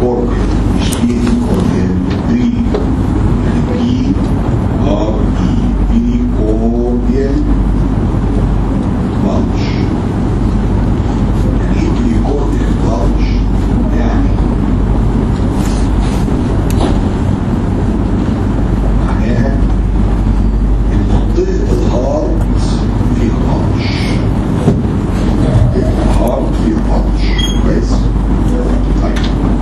كوربيال مش بيني كوربيال بري يعني بري ار اي بري كوربيال بلج يعني ايه بري كوربيال بلج يعني معناها ان منطقه الهارت فيها بلج الهارت فيها بلج كويس طيب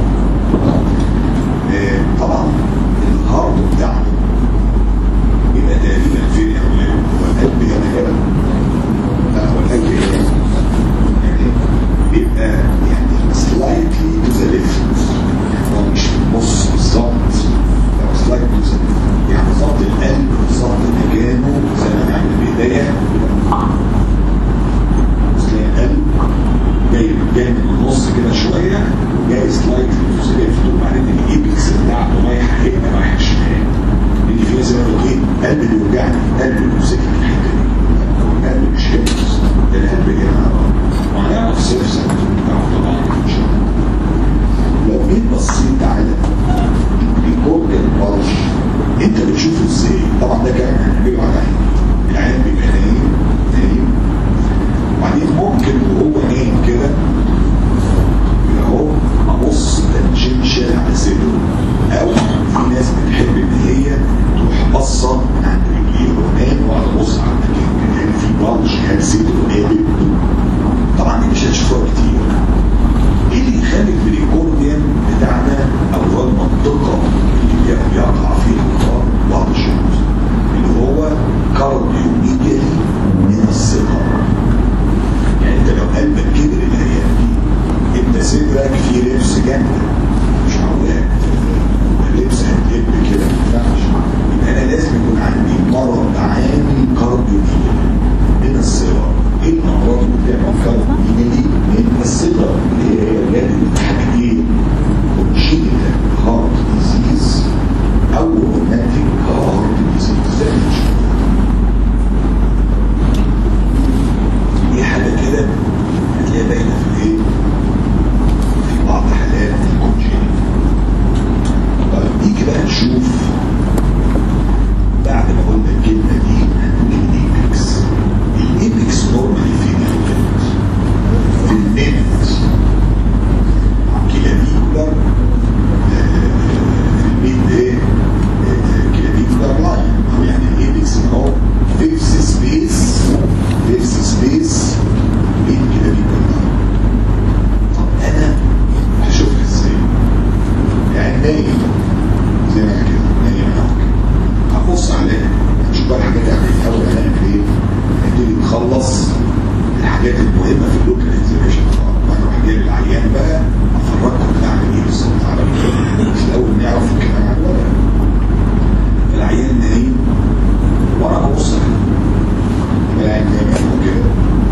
آه، طبعا الهارت بتاعنا يبقى تقريبا فين يا ولاد هو القلب هنا كده لا هو القلب هنا يعني بيبقى يعني سلايتلي تو ذا ليفت يعني هو مش في النص بالظبط لا سلايتلي تو ذا يعني بالظبط القلب بالظبط مكانه زي ما نعمل بايديا تلاقي القلب جاي جاي من النص كده شويه جاي سلايتلي تو ذا ليفت وبعدين الايبكس بتاعته رايحه هنا رايحه شمال يجي في ناس يقول لك ايه قلبي بيوجعني قلبي بيمسكني في الحته دي القلب مش هنا ده القلب هنا وهنعرف سيف سنت نعرف طبعا ان شاء الله لو جيت بصيت على ريكورد البلج انت بتشوفه ازاي طبعا ده كلام هنعمله على عين العين بيبقى نايم نايم وبعدين ممكن وهو نايم كده يبقى اهو ابص تنشنشن على صدره او في ناس بتحب ان هي تروح بصه عند رجليه ونام وعلى بص على المكان يعني في بلج هل صدره قابل طبعا دي مش هتشوفوها كتير ايه اللي يخلي البريكورديان بتاعنا او اللي هو المنطقه اللي بيقع فيها القرار بعض الشمس اللي هو كارديوميجالي من الثقه يعني انت لو قلبك كبر الايام دي انت صدرك فيه لبس جنبك مش معقول اللبس هتلب كده ما ينفعش يبقى انا لازم يكون عندي مرض عامل كارديوميجالي من الصغر ايه الامراض اللي بتعمل كارديوميجالي من الصغر اللي هي ولادة حاجتين كونجينيتال هارت ديزيز او روماتيك هارت ديزيز زي ما نشوف. دي حاجه كده هتلاقيها باينه في الايه؟ في بعض حالات الكونجينيتال طيب نيجي بقى نشوف بعد ما قلنا الكلمه دي هنقول الايبكس الايبكس نورمالي فين يا ولاد؟ في المينت كلافيكولار في الميد ايه؟ كلافيكولار لاين او يعني الايبكس اهو فيفس سبيس فيفس سبيس بين كلافيكولار لاين طب انا هشوفها ازاي؟ يعني نايم زي ما أنا كده نايم اهو هبص عليها نشوف بقى الحاجات يعني الاول هنعمل ايه؟ نبتدي نخلص الحاجات المهمه في اللوكال اكزيبيشن وانا اروح جايب العيان بقى افرجكم بنعمل ايه بالظبط على الورق. مش الاول نعرف الكلام على الورق العيان نايم وانا ببص عليه يبقى العيان نايم اهو كده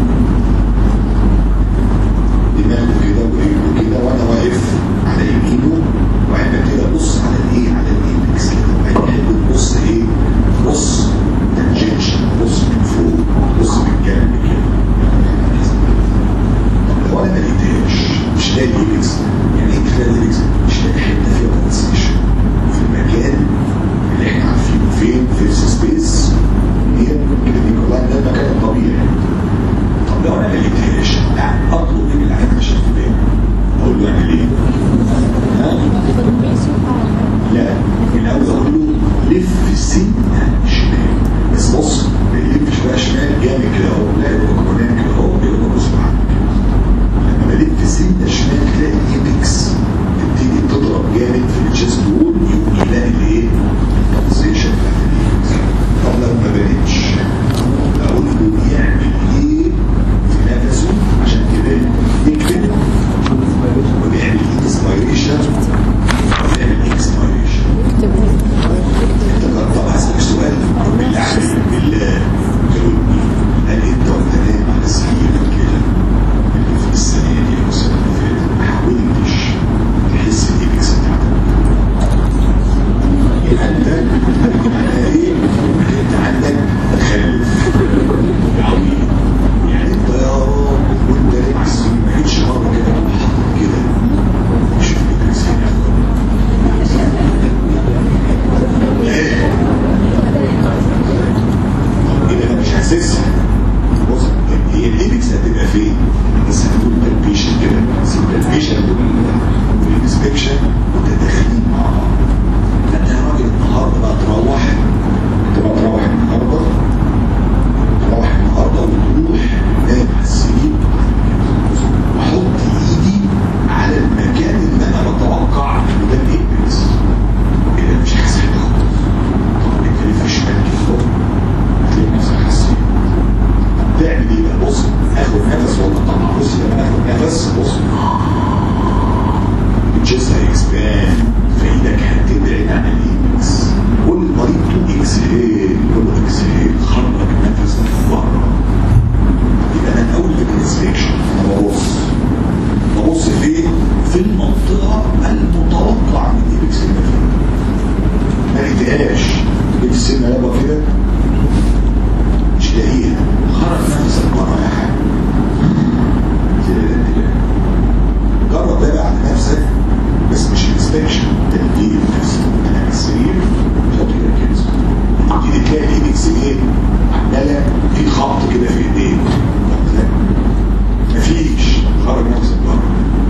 دماغه كده ورجله كده وانا واقف على يمينه وعينك كده بص على الايه على الايبكس كده وعينك بتبص ايه بص تنجنشن بص من فوق بص من جنب كده طب لو انا ما لقيتهاش مش لاقي الايبكس يعني ايه مش لاقي الايبكس مش لاقي حته فيها ترانسيشن في المكان اللي احنا عارفينه فين في سبيس هي كده دي كلها ده المكان الطبيعي طب لو انا ما لقيتهاش اطلب من العين عشان تبان اقول له اعمل ايه؟ ها؟ لا من اول اقول له لف سنه شمال بس بص ما يلفش بقى شمال جامد كده اهو لا يبقى كمان كده اهو يبقى غصب عنك لما بلف سنه شمال تلاقي الايبكس تبتدي تضرب جامد في الجسم وول يقوم يلاقي الايه؟ الترانزيشن بتاعت الايبكس طب لو ما بانتش اقول له يعمل ايه في نفسه عشان كده يكتب وبيعمل انسبيريشن وبيعمل اكسبيريشن انت طب هسألك سؤال بالله عليك بالله جاوبني هل انت وانت نايم على سريرك كده اللي في السنه دي او السنه اللي فاتت ما حاولتش تحس الاكس بتاعتك يبقى انت معناها ايه؟ انت عندك تخلف عظيم يعني انت يا رب وانت نايم على السرير ما جيتش مره كده حاطط كده شوف الاكس هنا انسبكشن تدبير نفسي انا على السرير بحط كده كده تيجي تلاقي الايدكس ايه عماله في خط كده في ايديه مفيش خرج نفسك بره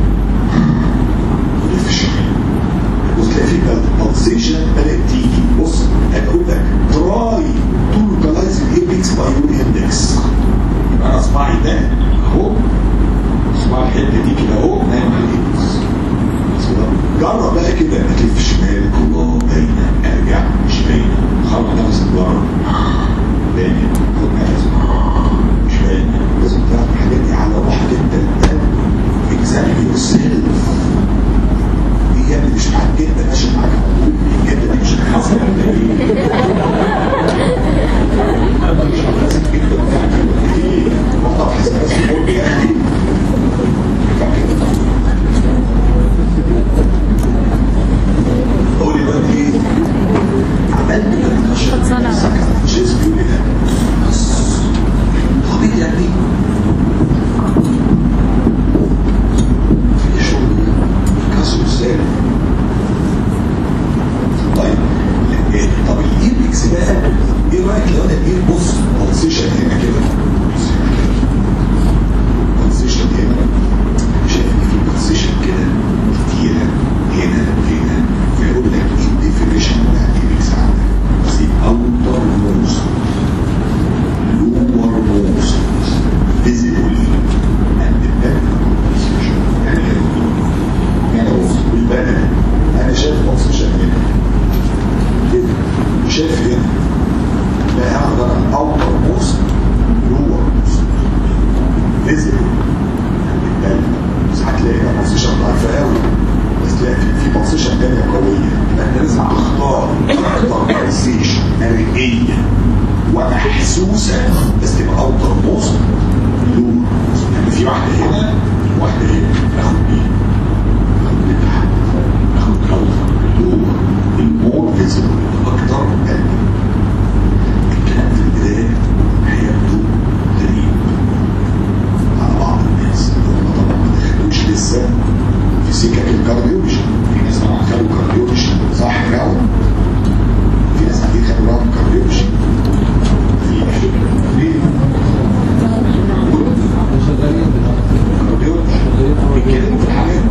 ولف الشمال وتلاقي في بالسيشن بدات تيجي بص هقول لك تراي تو لوكالايز الايبكس باي يور اندكس يبقى انا اصبعي ده اهو اصبع الحته دي كده اهو نايم على الايبكس جرب بقى كده ما تلف شمال الله باينه ارجع مش باينه خرج نفسك بره باينه خد نفسك مش باينه لازم تعرف الحاجات دي على روحك انت انت اكزامين يور سيلف دي يعني مش معاك جدا ماشي معاك جدا مش هتحصل ولا ايه؟ مش هتحصل جدا يعني ايه؟ والله بحس نفسي مربي يعني قول لي بقى ايه؟ عملت لك نشر جيز بيقول لي ده طب ايه يعني؟ في شغل كسر السالب طيب إيه؟ طب الايبكس بقى ايه رايك لو انا ايه بص بوزيشن هنا كده بوزيشن هنا شايف ان في بوزيشن كده كتيره هنا هنا فيقول لك ايه الديفينيشن بتاع الايبكس عندك بس اوتر موست لور موست فيزيبل اند بوزيشن يعني كده يعني بص بالبدن انا شايف بوزيشن هنا كده شايف هنا لا اقدر اوتر موست لور موست فيزيبل بالبدن بس هتلاقي بوزيشن ضعيفه قوي بس تلاقي في بوزيشن تانية قوية يبقى انت لازم تختار اكتر بوزيشن مرئية ومحسوسة بس تبقى اوتر موست لور موست يعني في واحدة هنا واحدة هنا اخد مين؟ اخد من تحت اخد اوتر لور المور فيزيبل اكتر قلبي الكلام في البداية هيبدو غريب على بعض الناس هم طبعا ما دخلوش لسه في سكة الكارديولوجي في ناس طبعا خدوا كارديولوجي صح فعلا في ناس عندي خدوا رقم كارديولوجي في ليه؟ كارديولوجي بيتكلموا في الحاجات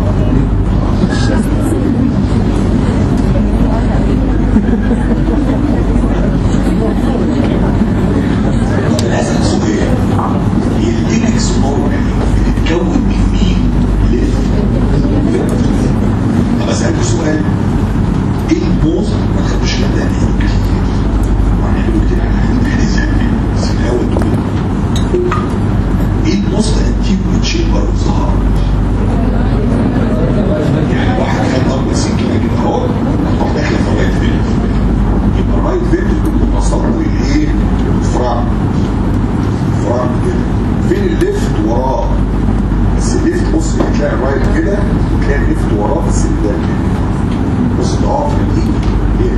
لازم سؤال الايبكس نورمالي بتتكون من مين؟ ليه؟ طب اسالك سؤال ايه الموز ما تخبوش مبدا كتير وهنعمله كتير على حاجات زمان بس الاول تقول ايه الموز انتيجو تشيمبر ظهر يعني واحد خد ضربه سكينه كده اهو هتروح داخله في الرايت فيلد يبقى الرايت فيلد كله وصل له الايه؟ الفرامل فرامل كده فين الليفت وراه بس الليفت بص هتلاقي الرايت كده وتلاقي الليفت وراه بس قدام كده بص ده اقف من دي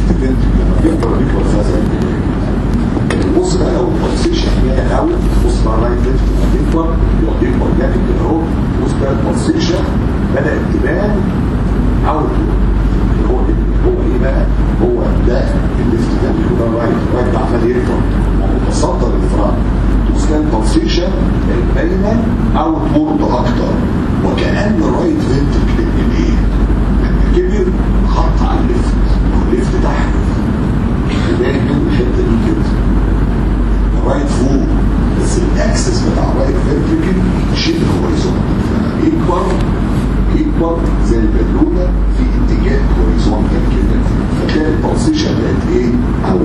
الليفت فنت لما بيكبر بيكبر فازا بص بقى لو البلسيشن جاي الاول بص بقى الرايت فنت لما بيكبر يقعد يكبر جامد كده اهو بص بقى البلسيشن بدات تبان اوت هو هو ايه بقى هو ده الليفت فنت وده الرايت الرايت عمال يكبر متصدر الفرامل بص بقى البلسيشن باينه اوت اكتر وكأن الرايت فنت من ايه كبر خط على الليفت والليفت تحت بالك من الحته دي كده الرايت فوق بس الاكسس بتاع الرايت فنتريكل شبه هوريزونتال فيكبر يكبر زي البالونه في اتجاه هوريزونتال كده فتلاقي البوزيشن بقت ايه اوت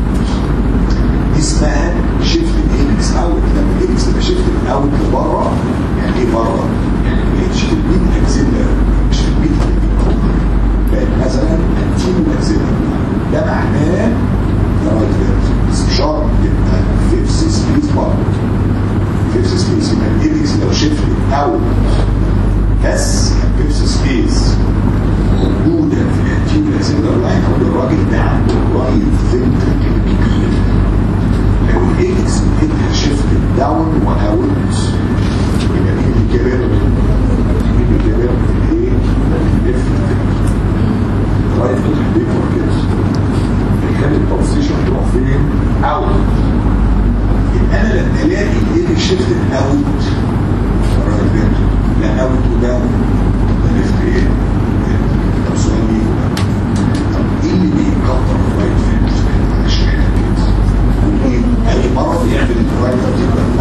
اسمها شيفت الاكس اوت لما الاكس تبقى شيفت من اوت لبره يعني ايه بره؟ يعني ما بقتش في الميد اكسلر مش في الميد بقت مثلا انتينو اكسلر ده معناه رايت فيرت بس مش شرط يبقى فيفس سبيس بره فيفس سبيس يبقى الاكس لو شيفت اوت بس فيفس سبيس موجوده في الانتينو اكسلر لاين هو الراجل ده عنده رايت فيرت كبير لو الاكس بتبقى شيفت داون واوت يبقى دي كبر دي كبر ايه ليفت رايت فوت بيكبر كده يخلي البوزيشن تروح فين اوت يبقى انا لما الاقي الايه شيفت اوت رايت فوت لا اوت وداون ده ليفت ايه طب سؤال ليه طب ايه اللي بيكتر الرايت فوت عشان كده اي مرض يعمل الدرايفر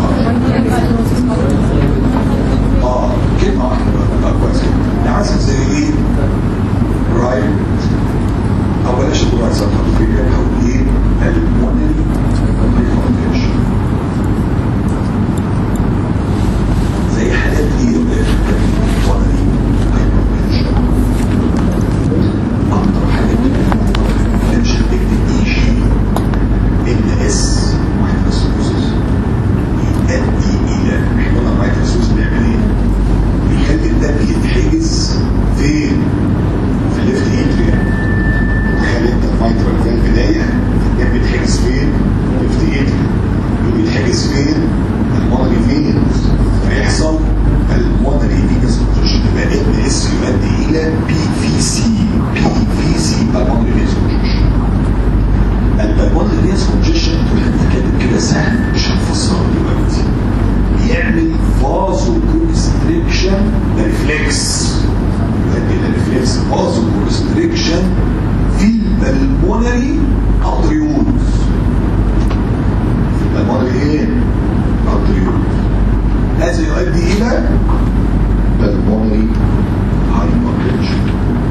اه كلمه واحده بقى كويس ده عايز زي ايه رايت او بلاش تقول رايت سطح فكره او ايه المونري ريفورميشن زي حالات ايه المونري ريفورميشن اكتر حاجه مش هتكتب اي شيء ان اس مايكروسوس يؤدي الى احنا مايكروسوس بيعمل ايه؟ بيخلي الدم يتحجز فين؟ في الليفت اتريا تخيل انت المايترال في البدايه الدم بيتحجز فين؟ ليفت اتريا بيتحجز فين؟ المونري فينز فيحصل المونري فينز كونجكشن يبقى ان اس يؤدي الى بي في سي بي في سي المونري فينز كونجكشن البالمونري فينز كونجكشن انت كاتب كده سهل مش هنفسره دلوقتي بيعمل فازو كونستريكشن ده ريفلكس يؤدي الى ريفلكس فازو كونستريكشن في البالمونري ارتريولز في البالمونري ايه؟ ارتريولز هذا يؤدي الى بالمونري هايبرتنشن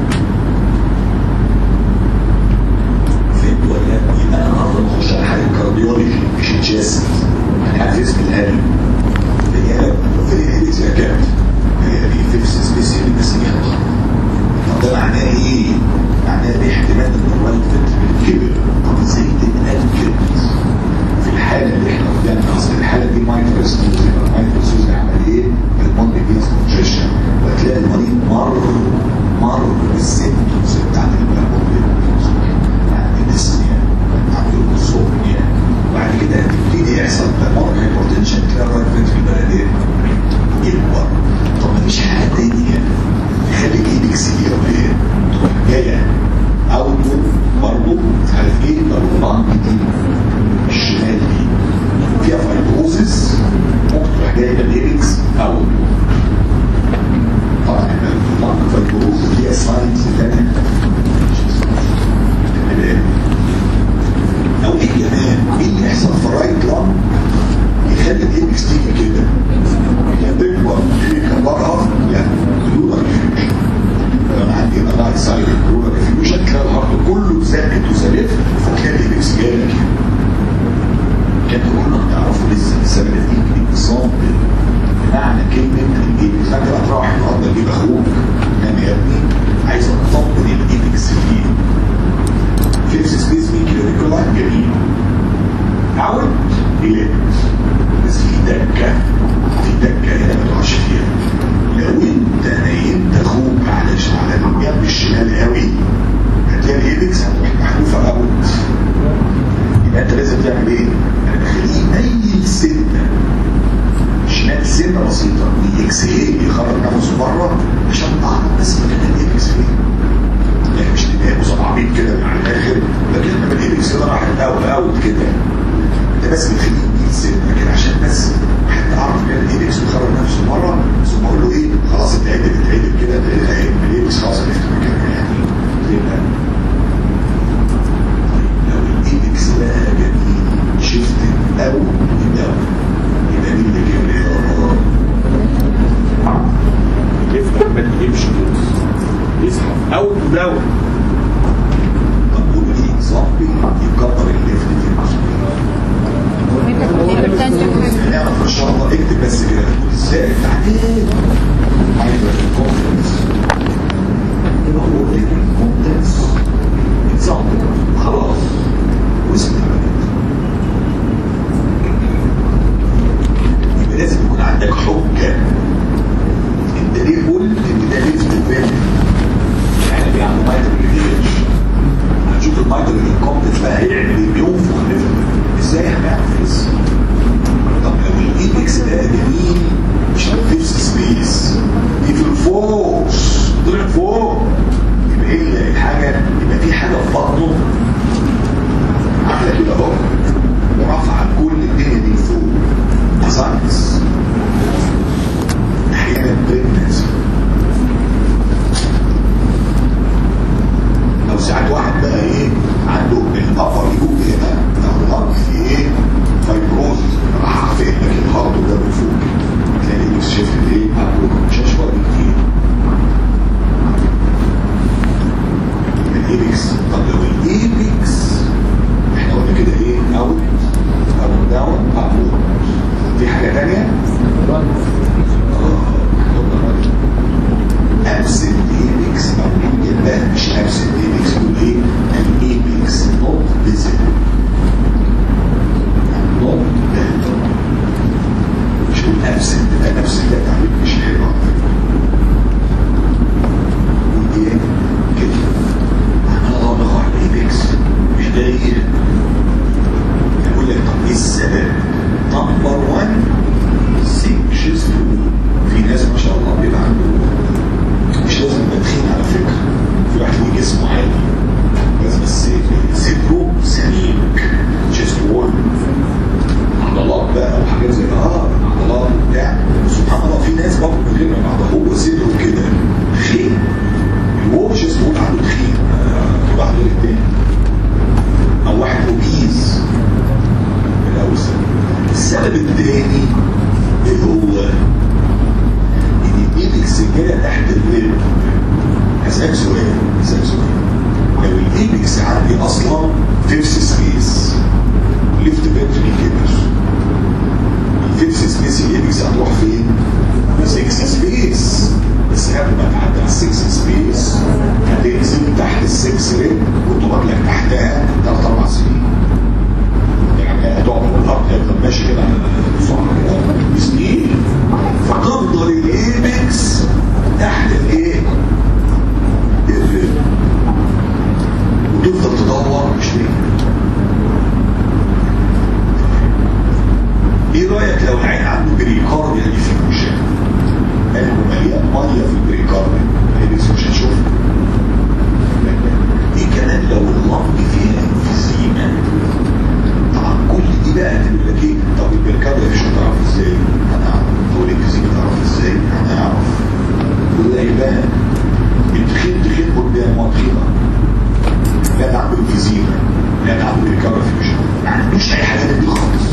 فهمت ولا يبقى انا النهارده بخش على حاجه كارديولوجي مش تشيست انا عارف اسم القلب هي في هيديكس اكاد هي دي فيكس سبيس هي بس هي طب ده معناه ايه؟ معناه ده احتمال ان الرايت فيت كبر طب ازاي تتقال كده؟ في الحاله اللي احنا قدامنا اصل الحاله دي مايكروسكوز المايكروسكوز عمل ايه؟ المونري فينس كونجيشن وتلاقي المريض مر مر بالسيمتومز بتاعت المونري يعني ديسنيا عنده صومنيا وبعد كده تبتدي يحصل بالمونري هايبرتنشن تلاقي الرايت فيت في البلد ايه؟ يكبر طب مفيش حاجه تانيه تخليك ايدك سيئه ايه؟ تروح جايه اوت برضه مش عارف ايه البلانك دي الشمال دي فيها فايبروزس ممكن تروح جايبه الايبكس اوت طبعا البلانك فايبروزس فيها ساينز تانية او ايه كمان ايه اللي يحصل في الرايت لانج يخلي الايبكس تيجي كده يا تكبر يكبرها لا بلورال ديفيوجن انا عندي انا رايت سايد بلورال ديفيوجن تلاقي الهارت كله ثابت وثابت فتلاقي الايبكس جايه لك كان كلنا بتعرفوا لسه السبب دي انتصام بمعنى كلمه الايبكس فاكر هتروح النهارده تجيب اخوك نام يا ابني عايز اطمن الايبكس فيه فيكس سبيس مين كده جميل عود الى بس في دكه في دكه هنا ما تقعش فيها لو انت نيمت اخوك على على الجنب الشمال قوي هتلاقي الايبكس هتروح محذوفه بسيطه الاكس ايه بيخرج نفسه بره عشان اعرف بس مكان الاكس فين يعني مش تبقى مصابعين كده من على الاخر لكن لما الاكس كده راح اوت اوت كده انت بس بتخليه يجي سنه كده عشان بس حتى اعرف مكان الاكس بيخرج نفسه بره ثم اقول له ايه خلاص انت عدت اتعدت كده تلاقيها ايه الاكس خلاص عرفت مكانها يعني يبقى لو الاكس بقى جميل شفت او يبقى يبقى مين اللي كده يفتح ما يمشي يسحب او داون طب قول لي اكزامبل يكبر الليفت هنعرف ان شاء الله اكتب بس كده تقول ازاي بعدين عايز الكونفرنس يبقى هو الكونفرنس اكزامبل خلاص واسم يبقى لازم يكون عندك حجه انت ليه قلت ان ده ليفت فين يعني بيعمل مايتر ريليش هنشوف المايتر الكومبتنس بقى هيعمل ايه بينفخ الليفت ازاي هنعرف لسه طب لو الايبكس ده جميل مش هتنفس سبيس دي في الفورس طلع فوق يبقى ايه الحاجه يبقى في حاجه في بطنه عامله كده اهو ورافعه كل الدنيا دي لفوق ده ساينس احيانا بريجنسي لو ساعات واحد بقى ايه عنده الابر يجوب هنا الهارت في ايه فايبروز راح عافيه لك الهارت وده من فوق تلاقي الاكس شيفت ايه ابروك مش هشوفها كتير الايبكس طب لو الايبكس احنا قلنا كده ايه اوت او داون ابورد دي حاجه ثانيه ابسنت ايبكس موجود جدا مش ابسنت ايبكس تقول ايه الايبكس نوت فيزيبل نوت فيزيبل مش تقول ابسنت ده ابسنت ده تعبير مش حلو على فكره قول ايه كده انا ضابط على الايبكس مش داير يقول لك طب ايه السبب نمبر 1 سيكشز في ناس ما شاء الله بيبقى عنده مش لازم يبقى تخين على فكره في واحد ليه جسمه عادي لازم بس صدره سميك جست وول عضلات بقى وحاجات زي اه عضلات وبتاع سبحان الله في ناس برضه من غير ما يبقى هو صدره كده تخين الوول جست وول عنده تخين آه، واحد غير التاني او واحد اوبيز الاوسط السبب الثاني اللي هو ان الايبكس كده تحت الرجل هسألك سؤال هسألك سؤال لو الايبكس عندي اصلا فيفس سبيس ليفت فيرتري كده الفيفس سبيس الايبكس هتروح فين؟ 6 سبيس بس قبل ما تعدي على 6 سبيس هتنزل تحت السكس ريت وتقعد لك تحتها ثلاث اربع سنين يعني هتقعد في الارض هيفضل ماشي كده صح كده سنين فتفضل الايبكس تحت الايه؟ الرجل وتفضل تدور مش ليه ايه رايك لو العين عنده بريكارديا ديفيوجن قلبه مليان ميه في البريكارديا الايبكس مش هتشوفها ايه كمان لو اللنج فيها انفيزيما طبعا كل دي بقى هتبقى لك ايه طب البركارديا مش هتعرف ازاي هنعرف هو الانفيزيما تعرف ازاي هنعرف كل ده يبان التخين تخين قدام وطيبه لا ده عنده انفيزيما لا ده عنده بركارديا مش ما عندوش اي حاجه دي خالص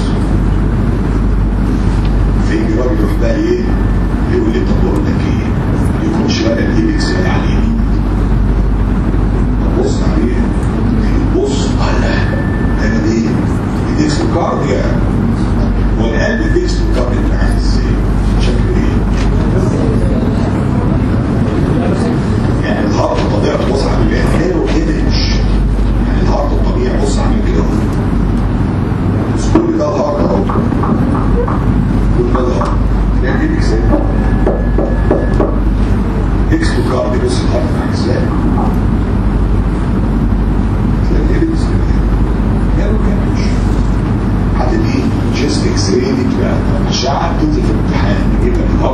فين الراجل يروح بقى ايه يقول لي طب بقول لك ايه يخش بقى الايبكس على اليمين بص عليه بص على انا ايه الديكستوكارديا والقلب الديكستوكارديا بتاعها ازاي شكله ايه يعني الهارت الطبيعي بص على الهيرو ايمج يعني الهارت الطبيعي بص عامل كده بس كل ده الهارت اهو كل ده الهارت ده الايبكس ديكستوكارديا بص الهارت عامل ازاي حتى دي جيست اكس راي دي بتبقى اشعه بتنزل في الامتحان يجيب لك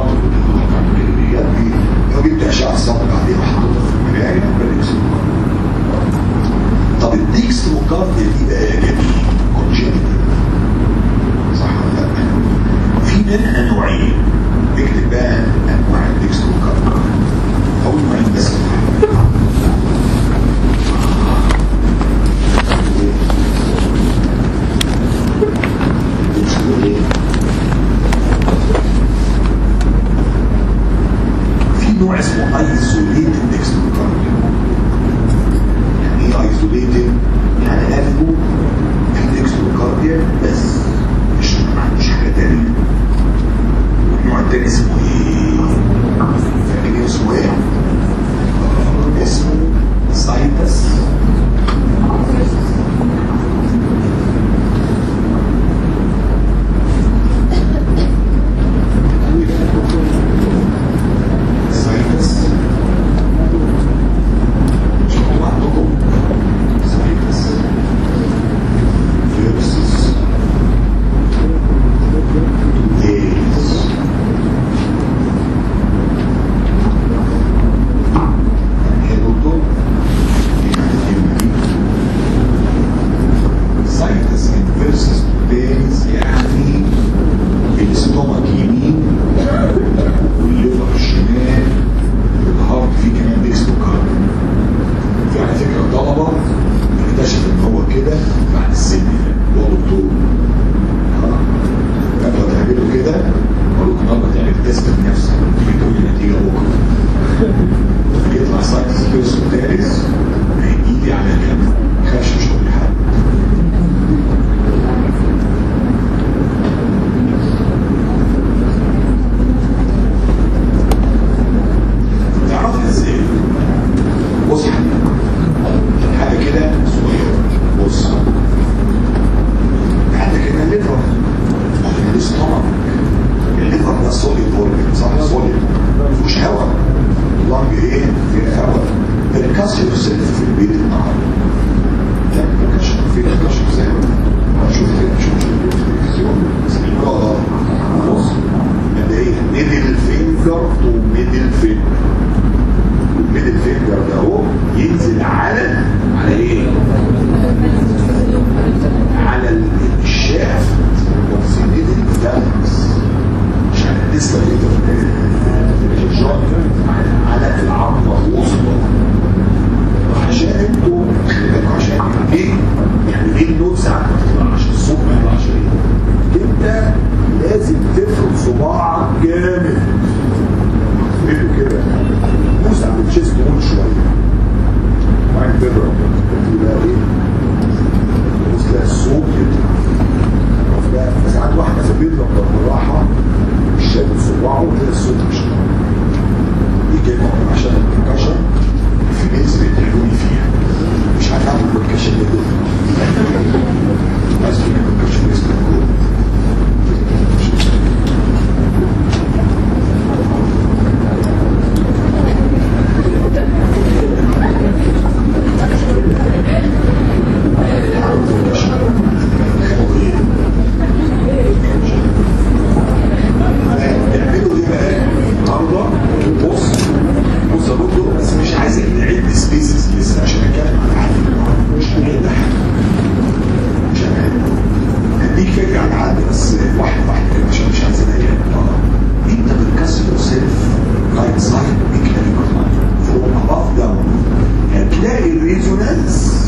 بص حاجه كده صغيره بص عندك هنا الليفر الاستمر الليفر ده سوليد اورجن صح سوليد مفيهوش هواء اللنج ايه فيها هواء الكسر سيلف في البيت النهارده لا الكشف في الكشف زي ما شوف كده شوف شوف التلفزيون اه بص مبدئيا ميدل فينجر تو ميدل فينجر الميدل فينجر ده اهو ينزل على على ايه؟ على الشافت وفي ميدل فالكس مش على لسه على العظمه الوسطى عشان انتوا خلي بالكوا عشان ليه؟ يعني ليه النوت ساعات ما تطلعش الصوت ما يطلعش ليه؟ انت لازم تفرد صباعك جامد اعمله كده دوس على الشيست مول شويه وبعدين تضرب تبقى ايه؟ بص تلاقي الصوت يطلع ساعات واحد مثلا بيضرب بالراحه مش شايف صباعه وتلاقي الصوت مش دي كلمه عشان الكشف في ناس بيتعلوني فيها مش هتعمل بالكشف ده بس بالكشف اسمه اعملوا ايه بقى النهارده بص بص يا دكتور بس مش عايزك نعد سبيسز لسه عشان اتكلم عن العدد مش هنعد مش هنعد هديك فكره عن العدد بس واحده واحده كده عشان مش عايز اضايقك انت بتكسر سيلف رايت سايد ميكانيكال فروم اباف داون هتلاقي الريزونانس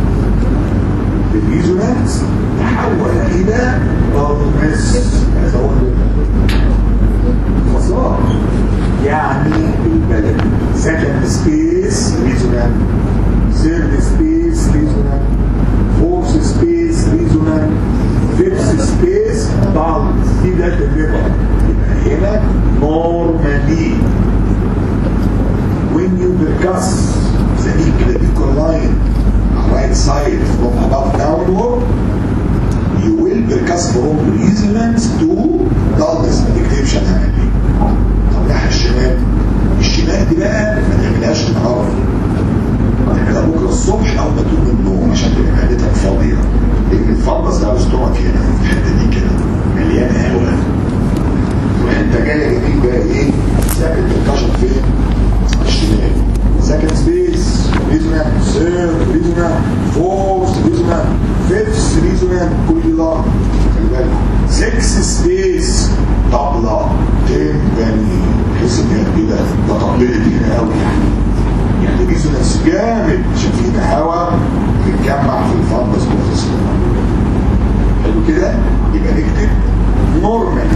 الريزونانس تحول الى ضغمس هذا هو فصار يعني البلد سكند سبيس ريزونال ثيرد سبيس ريزونال فورث سبيس ريزونال فيفث سبيس بالانس دي ده الليفر يبقى هنا نورمالي when you percuss the ecliptical line right side from above downward you will percuss from resonance to dullness ما تكتبش انا عملي طب ناحية الشمال الشمال دي بقى ما تعملهاش النهارده تعملها بكره الصبح اول ما تقوم من النوم عشان تبقى معدتك فاضيه لان الفضه ده استومك هنا في الحته دي كده مليانه هواء وانت جاي جميل بقى ايه ساكت الكشف فين؟ الشمال سكند سبيس ريزونال ثيرد ريزونال فورث ريزونال فيفث ريزونال كل ده خلي بالك 6 سبيس طبلة تمبني تحس ان هي كده ده طبلت هنا قوي يعني يعني ريزونانس جامد عشان فينا هواء بيتجمع في الفندس بروفيسور حلو كده يبقى نكتب نورمال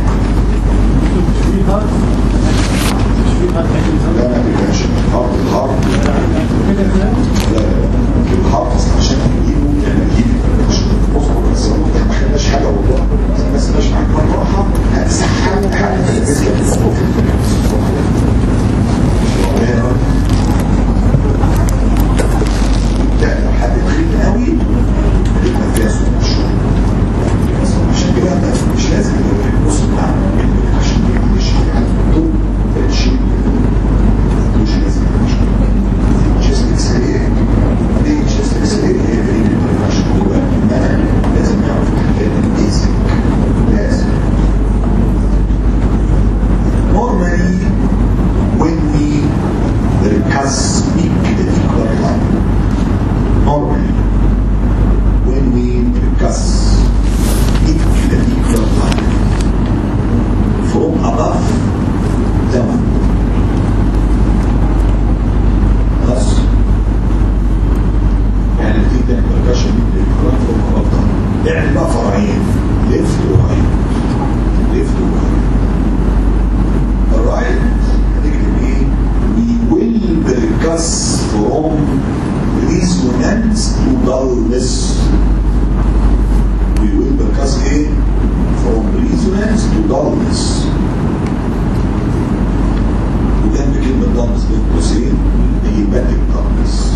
لا ما تبقاش هارد الهارد لا الهارد اصلا عشان نجيبه يعني نجيبه اصبر بس ما خدناش حاجه والله بس مش معاك بالراحه هتسحب حاجه لا لو حد تخين قوي يبقى فيها صوت عشان كده مش لازم بص عشان مش يعني شيء مش لازم جسم اكسريه ليه جسم اكسريه هي اللي عشان هو انا لازم نعرف الحاجات البيزك لازم normally when we discuss ecliptical line normally when we discuss ecliptical line from above down خلاص يعني في ده بركشن الكلام فوق غلطان اعمل بقى فرعين ليفت ورايت ليفت ورايت الرايت هتكتب ايه we will percuss from resonance to dullness we will percuss ايه from resonance to dullness وجنب كلمة dullness بين قوسين هي باتك dullness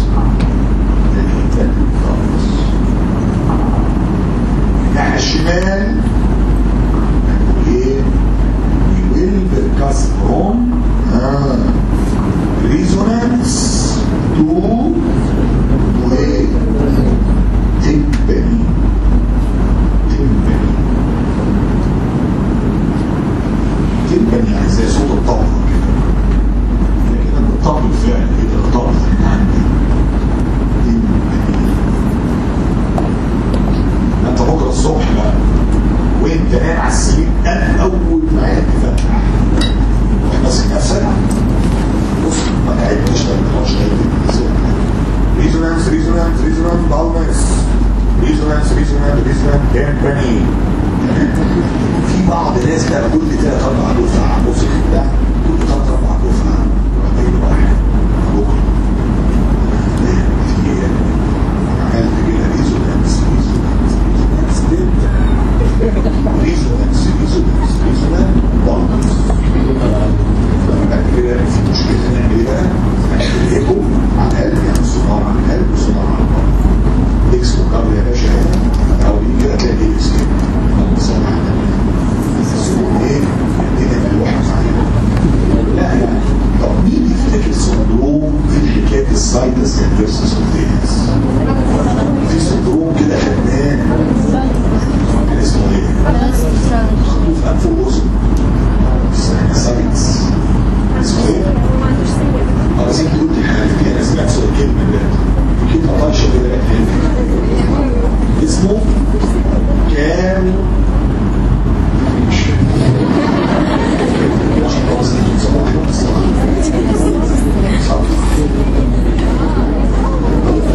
ريزونانس بالمس ريزونانس ريزونانس ريزونانس كامباني في بعض ناس بقى كل ثلاث اربع دفعه مخ ده كل ثلاث اربع دفعه يروح جايب واحد بكره في ايه عملت كده ريزونانس ريزونانس ريزونانس ريزونانس ريزونانس ريزونانس بالمس بعد كده في مشكله نعمل ايه بقى؟ نعمل ايكو على القلب يعني صناعه على القلب وصناعه على القلب اكس مقابل يا باشا هنا او دي كده تلاقي اكس كده صناعه على القلب ايه؟ عندنا في الواحد علينا لا يعني طب مين يفتكر سندروم في حكايه السايتس انفيرسس اوف في سندروم كده خدناه كان اسمه ايه؟ خطوه في انف واذن سايتس اسمه ايه؟ اه بس انت قلت حاجه دي انا سمعت صوت كلمه ده كلمه طايشه كده بقت هنا اسمه كام عشان خلاص انتوا صباح صباح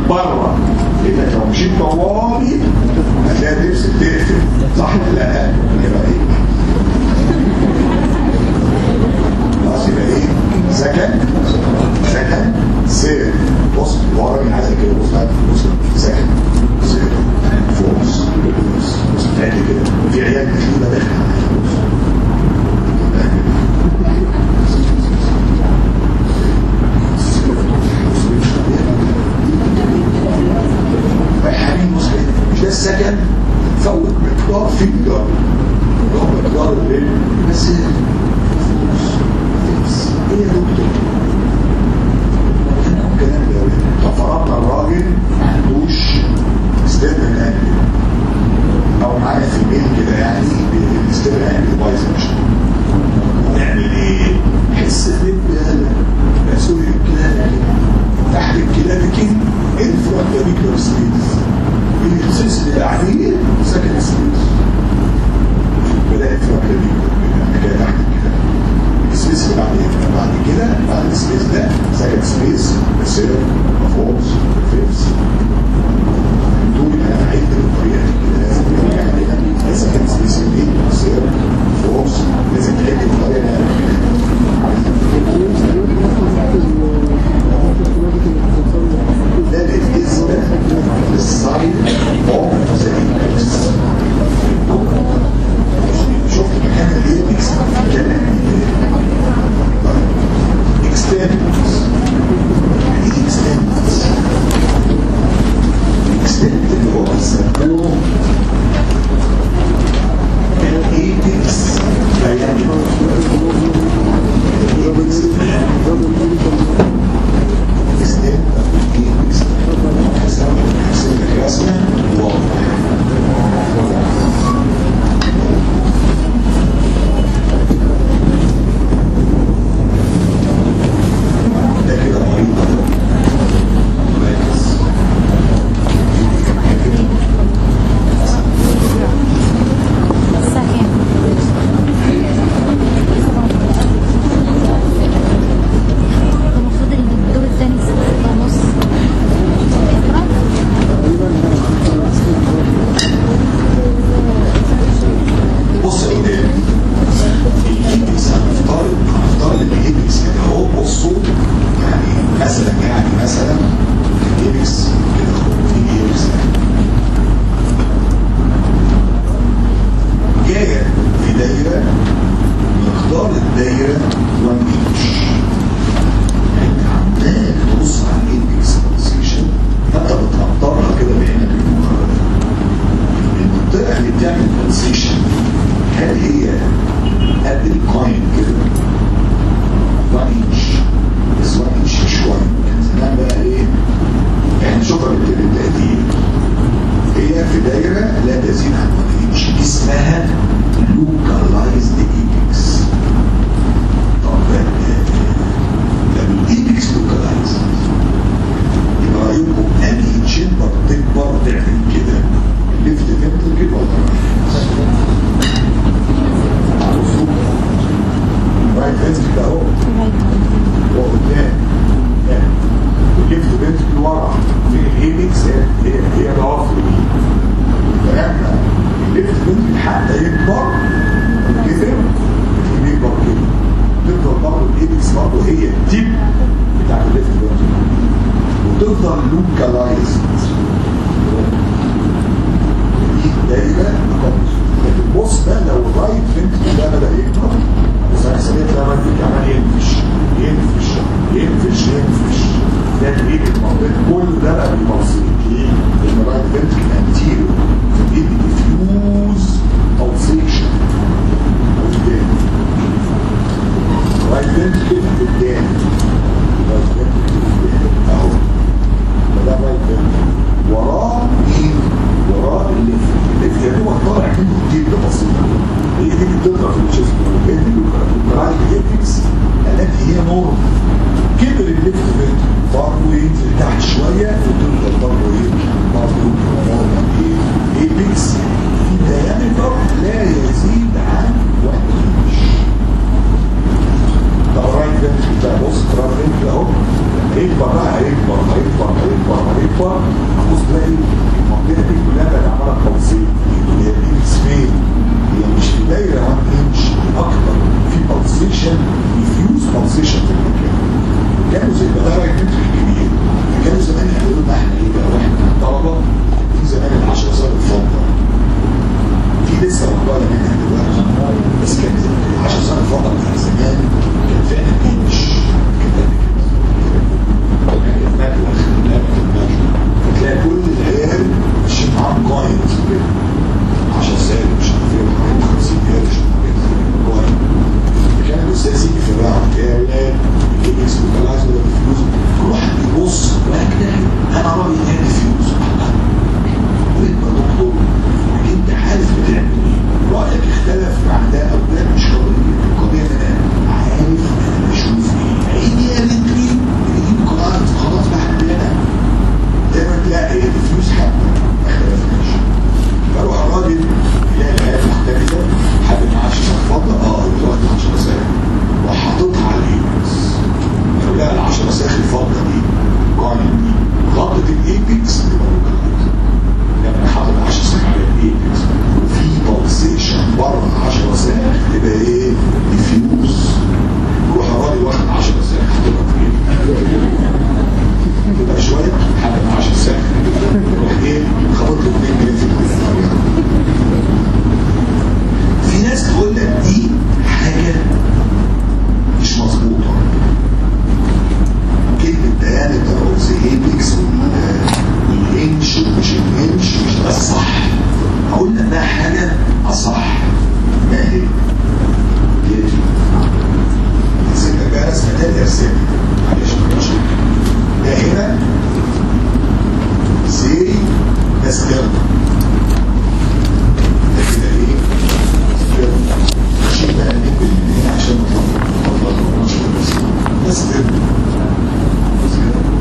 بره لانك لو مشيت طوالي هتلاقي الريبس بتقفل صح ولا لا؟ يبقى ايه؟ خلاص يبقى ايه؟ سكن سكن سير بص ورا من عايزك كده بص بص سكن سير فورس بص بص تاني كده في عيال مشهوره داخله رايحين مسلم مش ده السكن فوت مقدار فينجر هو مقدار الليل بس فلوس فلوس ايه يا دكتور انهم كلام جاوي ففرضنا الراجل ما عندوش استبن انجل او معايا في البيت كده يعني الاستبن انجل بايظ مش نعمل ايه؟ حس بالبالة مسؤول الكلام تحت الكلام كده انفرا كابيكولار سبيس الاختصاص اللي بعديه سكن سبيس بدا انفرا كابيكولار حكايه تحت الكلام السبيس اللي بعديه بعد كده بعد السبيس ده سكن سبيس بسير فورس فيبس دول انا عايز بالطريقه دي كده لازم يعني سكن سبيس دي بسير فورس لازم تعد بالطريقه ده بالنسبه للسايد اوف ذا اندكس شفت مكان الاندكس كان اكستندنس يعني ايه اكستندنس اكستند اللي هو بيسموه الاندكس دايمتر الاندكس اكستند الاندكس حسب الرسمه واضح ده كده مريض مركز المفروض ان الدور الثاني ستة ونص بص يا ولاد الايبكس هنفترض هنفترض ان الايبكس كده اهو بصوا يعني مثلا يعني مثلا الايبكس كده اهو في ايبكس جايه في دايره مقدار الدايره 1 انش انت عمال تبص على الايبكس بوزيشن فانت بتقدرها كده بعينك المجرده المنطقه اللي بتعمل بوزيشن هل هي قد الكوين كده 1 انش بس 1 انش شويه كان زمان بقى ايه احنا شوفها بالتقدير هي في دايره لا تزيد عن 1 انش اسمها لوكالايزد ايبكس طب لما الايبكس لوكالايزد يبقى رايكم انهي تشمبر تكبر تعمل كده ليفت فنتركل ولا رايت فنتركل اهو هو قدام الليفت فنتركل ورا في الايبكس هي هي ضعف فاحنا الليفت فنتركل حتى يكبر كده بيكبر كده تفضل برضه الايبكس برضه هي التيب بتاعت الليفت فنتركل وتفضل لوكالايزد دي دايره لكن بص بقى لو الرايت فنتركل ده بدا يكبر بس انا حسيت ده راجل عمال ينفش ينفش ينفش ينفش ده تلاقيه المنطقه كل ده بقى بيبصير ليه؟ لان الرايت فنتركل انتيريو فبيدي ديفيوز اوبسيشن قدام رايت فنتركل قدام رايت فنتركل قدام اهو فده رايت فنتركل وراه مين؟ وراه الليفت الليفت يا دوبك طالع منه كتير ده بسيط هي دي اللي بتضرب في الجسم هي دي اللوكالايز ايبكس التي هي نورم كبر الليفت فنتركل برضه ينزل تحت شويه وتفضل برضه ايه؟ برضه نورمال ايه؟ ايبكس في دايمتر لا يزيد عن 1 انش طب الرايت فنتركل ده بص الرايت فنتركل اهو هيكبر بقى هيكبر هيكبر هيكبر هيكبر واحد متر كبير كانوا زمان يقولوا لنا احنا ايه بقى واحنا طلبه في زمان ال 10 صار الفضه في لسه مقاله منها دلوقتي بس كان ال 10 صار الفضه بتاع زمان كان فعلا انش كان قد كده المبلغ المبلغ فتلاقي كل العيال ماشيين معاهم كوينز كده 10 سنين مش عارف ايه 50 قرش كوين كان الاستاذ يجي في الرعب يا ولاد يجي اسمه طلعت ولا فلوس روح يبص واحده انا رايي ان فلوس وانت دكتور انت عارف بتعمل ايه رايك اختلف مع ده او ده مش قضيه القضيه ان انا عارف انا بشوف ايه عيني يا بنتي بتجيب قرارات خلاص بحب انا دايما تلاقي هي الفلوس حتى ما اختلفناش فروح الراجل يلاقي العيال مختلفه حد معاه شيشه فضه اه دلوقتي 10 سنه وحاططها على الايبكس لو لقى ال 10 ساخ الفضه دي قايم دي غطت الايبكس يبقى لوكالايز لما حاطط 10 ساخ على الايبكس وفي بالسيشن بره 10 ساخ يبقى ايه؟ ديفيوز يروح الراجل واخد 10 ساخ حاططها في ايده تبقى شويه حاجه 10 ساخ يروح ايه؟ خبط له 2 جنيه في الكوره في ناس تقول لك دي حاجه مش مظبوطه كلمه ديانه الاوزيهيبكس والانش ومش الانش مش ده الصح هقول لك ده حاجه اصح ما هي؟ يجب السكه رسمه تانية رسمه معلش مش ده هنا زي ده سبيرم ده كده ايه؟ سبيرم شيل بقى النجم اللي هنا عشان نطلع نطلع نشر الرسم ده سبيرم سبيرم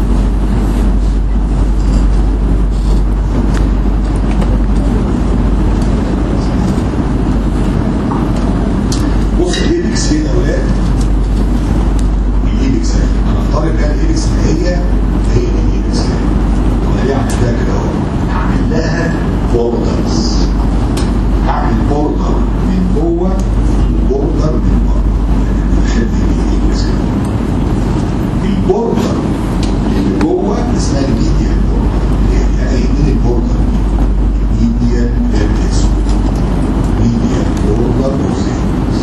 بص الايبكس فين يا اولاد؟ الايبكس اهي انا افترض بقى الايبكس ان هي هي دي الايبكس اهي وانا ليه اعمل ده كده اهو؟ هعمل لها بوردرز هعمل بوردر من جوه وبوردر من بره خلي الايبكس البوردر اللي جوه اسمها الميديا بوردر يعني ايه البوردر دي؟ الميديا بيرتس ميديا بوردر اوزينز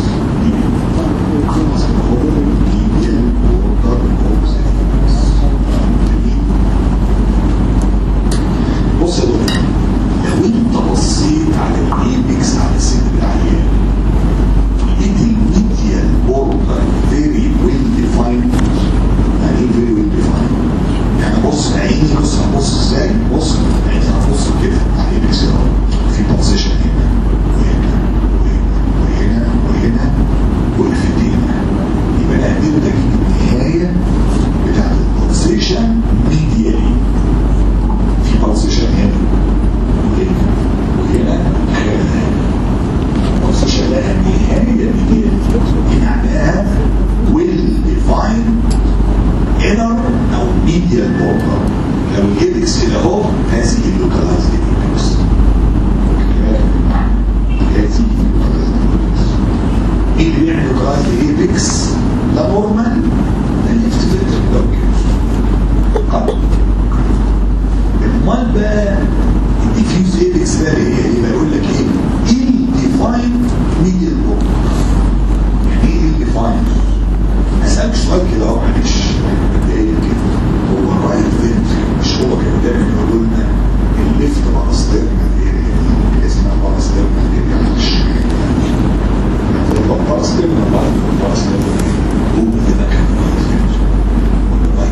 بص يا دكتور لو انت بصيت على الايبكس على صدر العيان لقيت الميديال بوردر فيري ويل ديفايند يعني ايه فيري ويل ديفايند؟ يعني بص عيني بص هبص ازاي؟ بص عيني هبص كده على الايبكس اهو في بوزيشن هنا وهنا وهنا وهنا وهنا وقفت هنا يبقى انا قدرت اجيب النهايه بتاعت البوزيشن ميديالي في بوزيشن هنا وهنا وهنا وهنا بوزيشن لها نهايه ميديالي دي معناها ويل ديفايند انر او ميديال بوردر لو الايبكس كده اهو هذه اللوكالايزد ايبكس هذه اللوكالايزد ايه اللي بيعمل لوكالايزد ايبكس لا نورمال لا ليفت فيتر امال بقى الديفيوز ايبكس بقى هي ايه بقى يقول لك ايه الديفايند ميديال بوردر يعني ايه الديفايند اسالك سؤال كده اهو معلش مبدئيا كده هو الرايت فينت مش هو كان دايما يقولوا لنا الليفت باراستيرنال اريا دي اسمها باراستيرنال اريا مش باراستيرنال بعد باراستيرنال هو ده كان الرايت فينت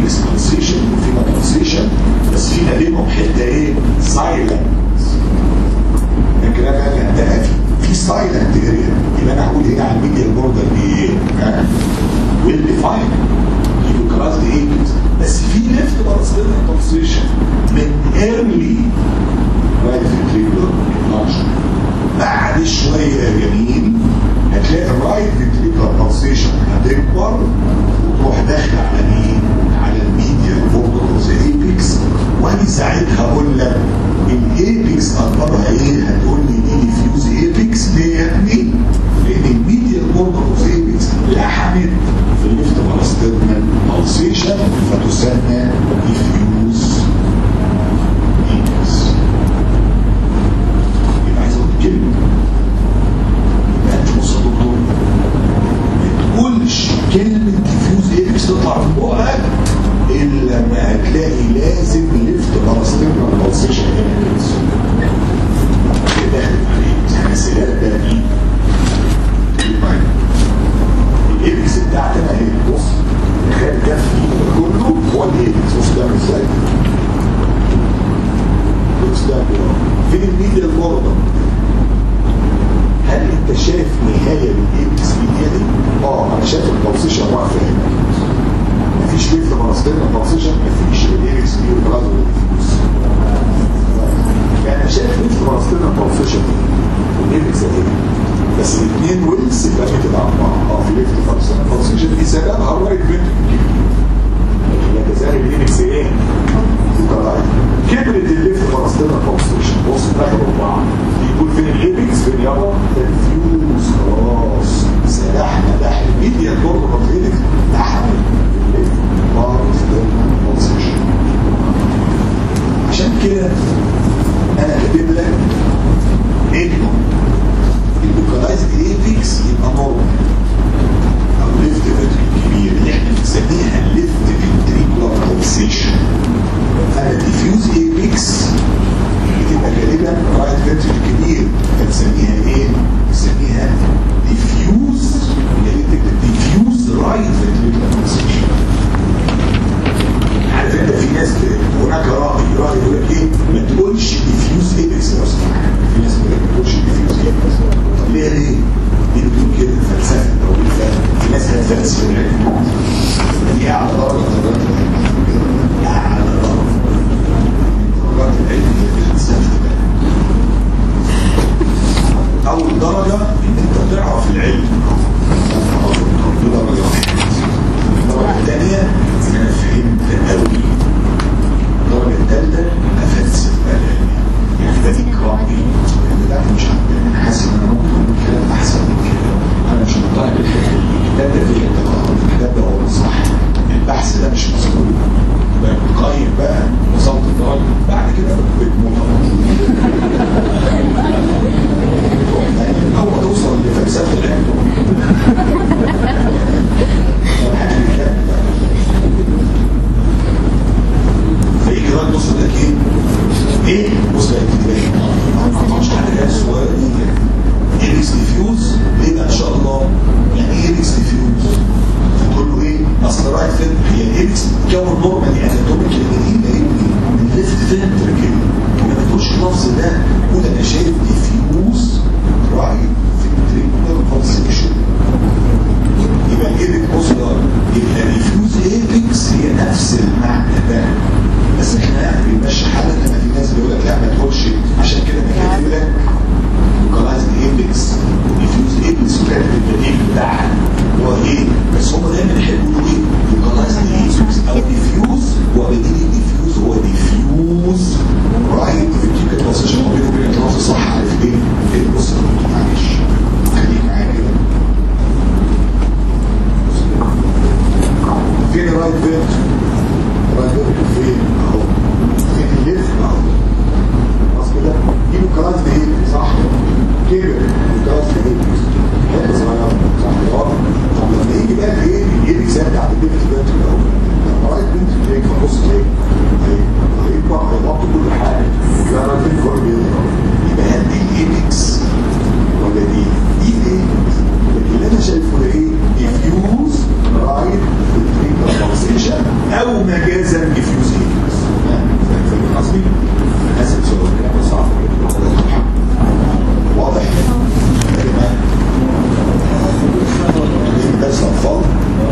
ايبكس بالسيشن وفي بالسيشن بس في ما بينهم حته ايه سايلنت لكن انا بقى ده في في سايلنت اريا يبقى انا هقول هنا على الميديا بوردر دي ايه ويل ديفاين كلاس دي ايبكس بس في ليفت بالسيشن بالسيشن من ايرلي رايت فيتريكولار لارج بعد شويه يا جميل هتلاقي الرايت فيتريكولار بالسيشن هتكبر وتروح داخله على مين؟ على الميديا بوردر اوف ذا ايبكس وانا ساعتها اقول لك الايبكس اخبارها ايه؟ هتقول لي دي ديفيوز ايبكس ليه يا ابني؟ لان الميديا بوردر اوف ذا ايبكس لحمت في الليفت بالاسترنال بالسيشن فتسمى ديفيوز ايبكس يبقى عايز اقول كلمه يبقى انت بص يا دكتور ما تقولش كلمه ديفيوز ايبكس تطلع من بقك الا لما هتلاقي لازم ليفت بالاسترنال بالسيشن ايبكس كده عليك انا سلاح ده مين؟ الايبكس بتاعتنا اهي بص تخيل كفي كله هو الايبكس بص ده ازاي بص ده فين الميديا البوردر هل انت شايف نهايه للايبكس ميديا دي؟ اه انا شايف البوزيشن واقفه هنا مفيش ليفت مناصير البوزيشن مفيش الايبكس دي والبلاد والديفيوز يعني انا شايف ليفت مناصير البوزيشن والايبكس اهي بس الاثنين ويلز لمت على بعض اه في ليفت فرصه الفرصيشن دي سببها الرايت فينتركل هي كذلك الايبكس ايه؟ كبرت الليفت فرصتنا الفرصيشن بص دخلوا بعض يقول فين الايبكس فين يابا الفيوز خلاص سلاحنا داخل الميديا البورد اوف الايبكس دخل الليفت فرصيشن عشان كده انا كاتب لك انه اللوكالايزد ايبكس يبقى نورمال او ليفت فيتري كبير اللي احنا بنسميها ليفت فيتريكولار بالسيشن انا ديفيوز ايبكس بتبقى غالبا رايت فيتري كبير فنسميها ايه؟ نسميها ديفيوز يا ريت تكتب ديفيوز رايت فيتريكولار بالسيشن عارف انت في ناس هناك راي راي يقول لك ايه ما تقولش ديفيوز ايبكس لو سمحت في ناس بتقول لك ما تقولش ديفيوز ايبكس طب ليه ليه؟ دي بتقول كده فلسفه او بالفعل في ناس هتفلسف العلم دي اعلى درجه من درجات العلم اعلى درجه من درجات العلم اللي بتتسافر اول درجه ان انت تعرف العلم دي درجه واحده الدرجه الثانيه ان انا فهمت قوي الدرجه الثالثه افلسف بقى العلم يعني ده اكرامي لا مش انا حاسس ان انا ممكن اقول كلام احسن من كده انا مش مقتنع بالحته دي الكتاب ده فيه انتقاد الكتاب ده هو صح البحث ده مش مظبوط بقى بتقيم بقى وصلت الدرجه بعد كده بتموت اول توصل لفلسفه العلم فيجي راجل بص لك ايه؟ ايه؟ بص لك ايه؟ مش حاجه سؤال ايريكس ديفيوز ليه بقى ان شاء الله؟ يعني ايه ايريكس ديفيوز؟ تقول له ايه؟ اصل رايت فين هي الايريكس بتتكون نورمال يعني اتوميك الاثنين من ليفت فنتركل ما تقولش اللفظ ده قول انا شايف ديفيوز رايت فنتركل كونسكشن يبقى الايبك بوستر يبقى ديفيوز ايبكس هي نفس المعنى ده بس احنا يعني بنمشي حالنا لما في ناس بيقول لك لا ما تقولش عشان كده انا كاتب لك لوكالايزد ايبكس وديفيوز ايبكس وكاتب البديل بتاعها اللي هو ايه بس هم دايما يحبوا يقولوا ايه لوكالايزد ايبكس او ديفيوز هو بديل الديفيوز هو ديفيوز رايت في الكيكه بوزيشن هو بينه وبين اللفظ صح عارف ليه؟ ليه بص معلش خليك معايا كده فين الرايت فينت؟ الرايت فينت فين؟ اهو فين الليفت اهو خلاص كده دي لوكالايزد ايه صح كبر لوكالايزد ايه حته صغيره صح كده طب لما يجي بقى ايه الايه بتاعت الليفت فينت اهو الرايت فينت او مجازا ديفيوز ايبكس فاهم قصدي؟ اسف سؤال الكلام ده صعب واضح؟ تمام درس اطفال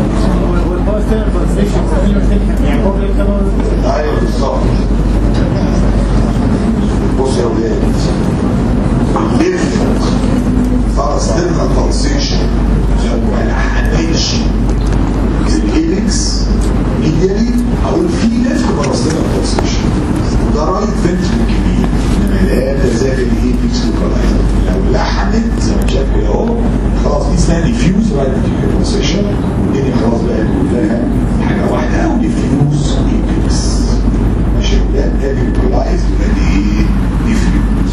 ايوه بالظبط بص يا ولاد الليفت فارستيرنال بالسيشن لو ما لحقتش الايبكس ميديالي او في ليفت فارستيرنال بالسيشن وده رايت فنتري كبير انما لا تزال الايبكس لوكالايزر لو لحمت زي ما شايف كده اهو خلاص دي اسمها ديفيوز رايت فنتري بالسيشن الدنيا خلاص بقت كلها حاجه واحده او ديفيوز ايبكس ماشي ده ده لوكالايز وده ايه ديفيوز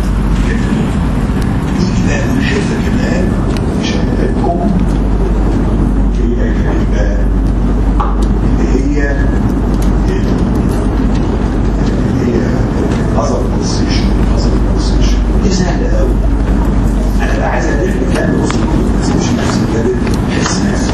نيجي بقى نحفظ كمان عشان نتابعكم هي كلمة اللي هي اللي هي نظر البوزيشن نظر البوزيشن دي سهلة قوي أنا بقى عايز أدرك كلام بص بس مش نفس الكلام حس نفسي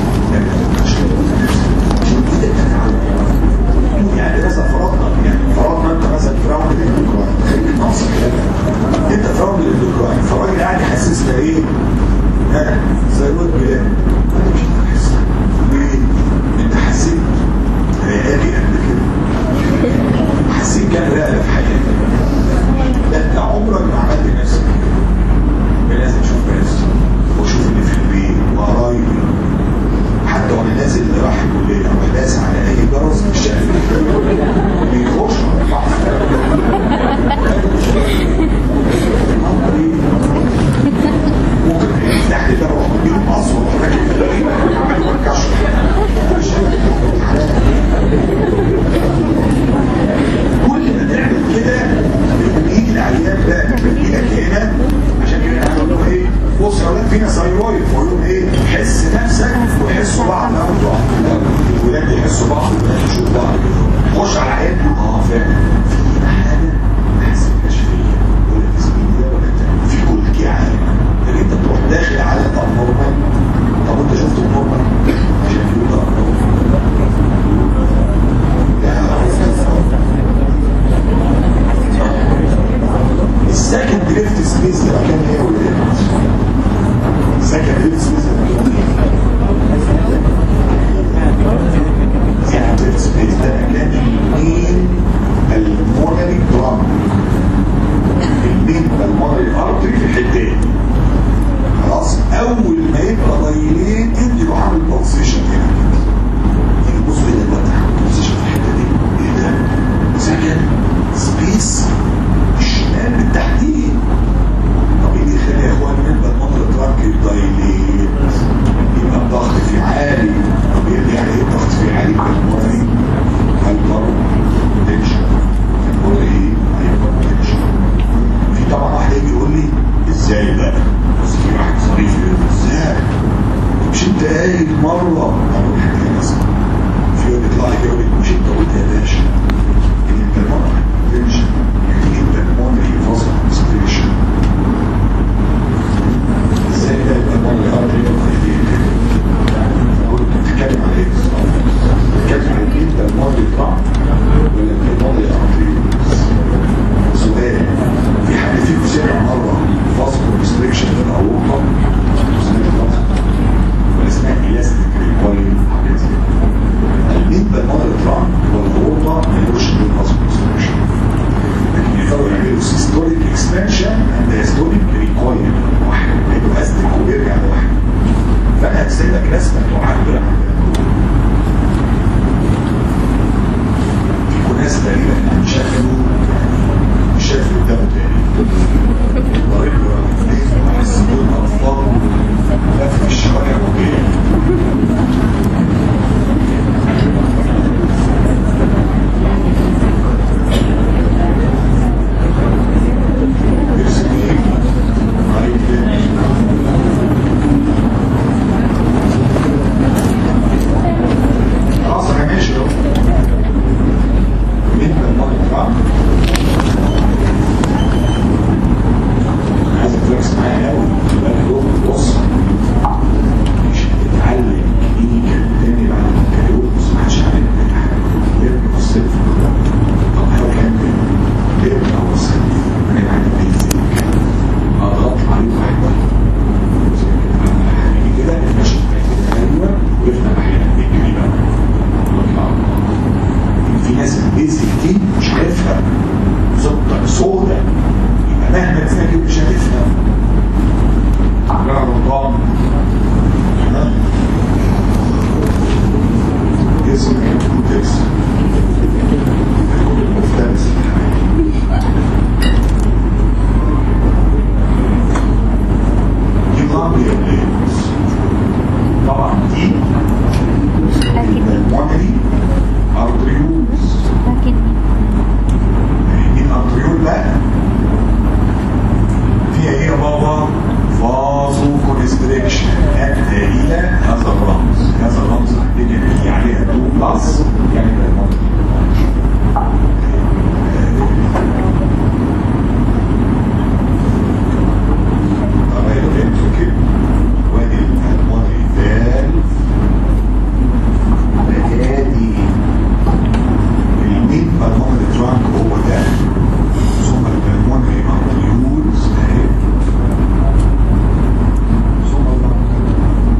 يعني مثلا فرضنا يعني فرضنا انت مثلا فراغ الاندوكراين خليك ناقص كده انت فراغ الاندوكراين فالراجل قاعد يحسسنا ايه؟ ها زي الواد بلاد انا مش هحس ليه؟ انت حسيت رقابي قبل كده حسيت كام رقبه في حياتك ده انت عمرك ما عملت نفسك كده لازم اشوف نفسي واشوف اللي في البيت وقرايبي حتى وانا نازل رايح الكليه اروح داس على اي جرس في الشارع بيخش ممكن يفتح لي باب واروح مديله مقص واروح راكب عامل كشف كل ما تعمل كده يجي العيان بقى يجي لك هنا عشان كده انا بقول له ايه بص يا ولاد فينا ثايرويد فيقول لهم ايه حس نفسك وحسوا بعض اول بعض الولاد يحسوا بعض والبنات يشوفوا بعض كده خش على العيان اه فعلا في حاجه ما حسيتهاش فيا ولا في زميلي ده ولا انت في كل دي عالم لكن انت تروح داخل على طب نورمال طب انت شفت النورمال عشان تقول ده السكند دريفت سبيس ده مكان ايه يا ولاد؟ السكند دريفت سبيس ده مكان ايه؟ السكند دريفت سبيس ده مكان المين المونري درام المين المونري ارتري في الحتتين خلاص اول ما يبقى ضيلين يروح عامل بوزيشن هنا يجي بص ايه ده فتح بوزيشن في الحته دي ايه ده؟ سكند سبيس الشمال بالتحديد طب ايه اللي يخلي يا اخوان يبقى المنطقه الترانك الدايليت يبقى الضغط فيه عالي طب يعني ايه الضغط فيه عالي بالمونري هايبر تنشن المونري هايبر تنشن في طبعا واحد يجي يقول لي ازاي بقى بس في واحد ظريف يقول لي ازاي مش انت قايل مره اقول حاجه مثلا في واحد يطلع لي يقول لي مش انت قلت يا باشا ان انت المره تنشن يعني انت المونري فاصل كونسنتريشن ازاي ده المونري ارتري كنت بتتكلم عن ايه بتتكلم عن ايه انت المونري طلع ولا انت المونري ارتري سؤال في حد فيكم سمع مره فاصل كونستريكشن للاورطه ولا اسمها الاستيك ريكويل حاجات زي كده بالنسبه للمونري طلع والاورطه ملوش فاصل كونستريكشن لكن يقدروا يعملوا سيستوليك اكسبانشن اند هيستوليك ريكويل واحد يبقوا استيك ويرجع لواحد فانا هرسم لك رسمه تعبر عن تفهم صوتك سودة يبقى مهما تذاكر مش هتفهم لا رمضان اسم المفترس المفترس دي قابلة للناس طبعا دي لكن المونري ارتريوز لكن دي الارتريول بقى فيها ايه يا بابا فازو كونستريكشن ادى الى هذا الرمز هذا الرمز هتلاقي فيه عليها 2 بلس يعني ده المونري طبعا انتوا كده وادي المونري فالف ادي المين بالمونري ترانك هو ده ثم البلمونري ارتيولز اهي ثم اللنج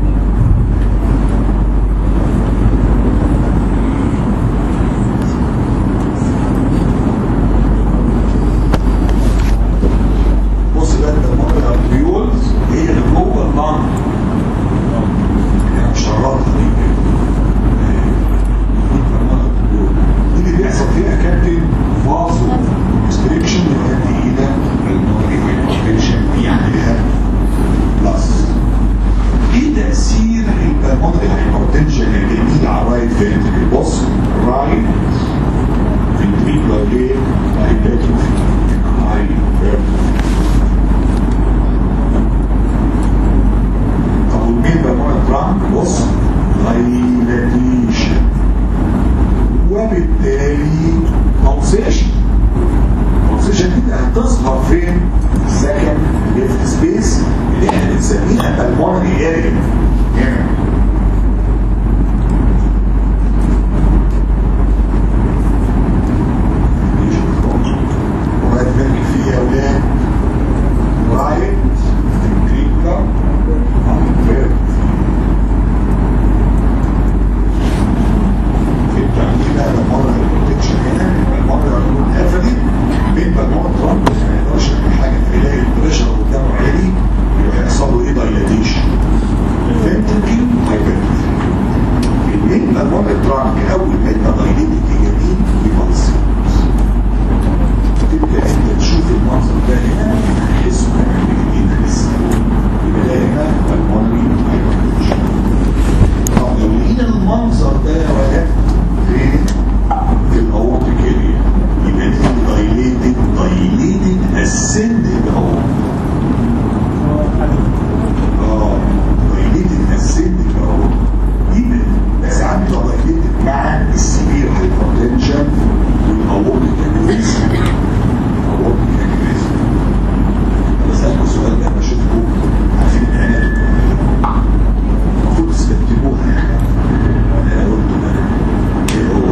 بص بقى البلمونري ارتيولز هي اللي جوه اللنج يعني مشرطه دي اللي بيحصل فيها كابتن فازو كونستريكشن يؤدي الى المونري هايبرتنشن في عليها بلس ايه تاثير البلمونري هايبرتنشن الجميل على الرايت فينتريكل بص رايت فينتريكولار ليه هايبرتنشن طب والمين بالمونري ترانك بص دايلاتيشن وبالتالي pulsation pulsation دي هتظهر فين؟ سكند ليفت سبيس اللي احنا بنسميها pulmonary area هنا ورايت فينك فيه يا اولاد رايت ventricular artery في التعليم بقى بالمرة البروتكشن هنا المرة يكون قفلي بين بالمرة ترامب ما يقدرش يعمل حاجة فيلاقي البريشر قدامه عالي يروح يحصل له ايه دايلاتيشن الفنتركل هايبرتنشن المين بالمرة ترامب اول ما يبقى دايليتد اليمين بيبلس تبدا انت تشوف المنظر ده هنا تحسه كمان بجديد لسه يبقى ده هنا بالمرة هايبرتنشن طب لو لقينا المنظر ده يا ولاد فين؟ في الاورتيك اريا يبقى دي دايليتد دايليتد اسندنج اهو اه دايليتد اسندنج اهو يبقى بس عندي دايليتد مع السيفير هايبرتنشن والاورتيك انيوريزم الاورتيك انيوريزم بسألكوا السؤال ده لما شفتكم عارفين العناية المفروض تستخدموها يعني انا قلت بقى ايه هو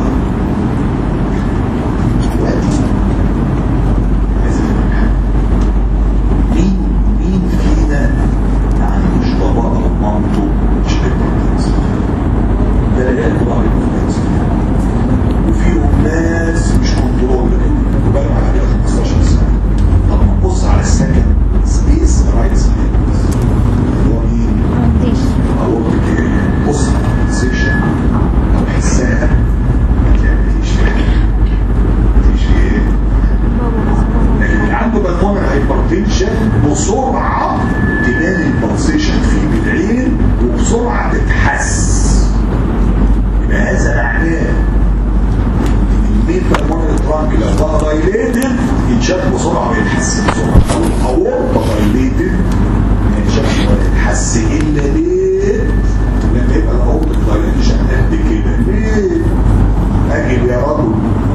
دلوقتي عايز افهم حاجه مين مين فينا ما عندوش بابا او مامته مش هيبرتنسف ده اللي هيطلع هيبرتنسف وفيهم ناس مش كنترول وبقى على 15 سنه طب ما تبص على السكن سبيس رايت سايد هو مين؟ foundation اورتيك اريا بص سيكشن او حساها هتلاقي مفيش فيه مفيش فيه ايه لكن اللي عنده بالمونر هايبرتنشن بسرعه تبان البلسيشن فيه بالعين وبسرعه تتحس يبقى هذا معناه ان المين بالمونر ترانك لو بقى دايليتد يتشاف بسرعه ويتحس بسرعه او الاورطه دايليتد ما يتشافش ولا يتحس الا ليه لما يبقى الاورطه دايليتشن قد كده ليه اجل يا رجل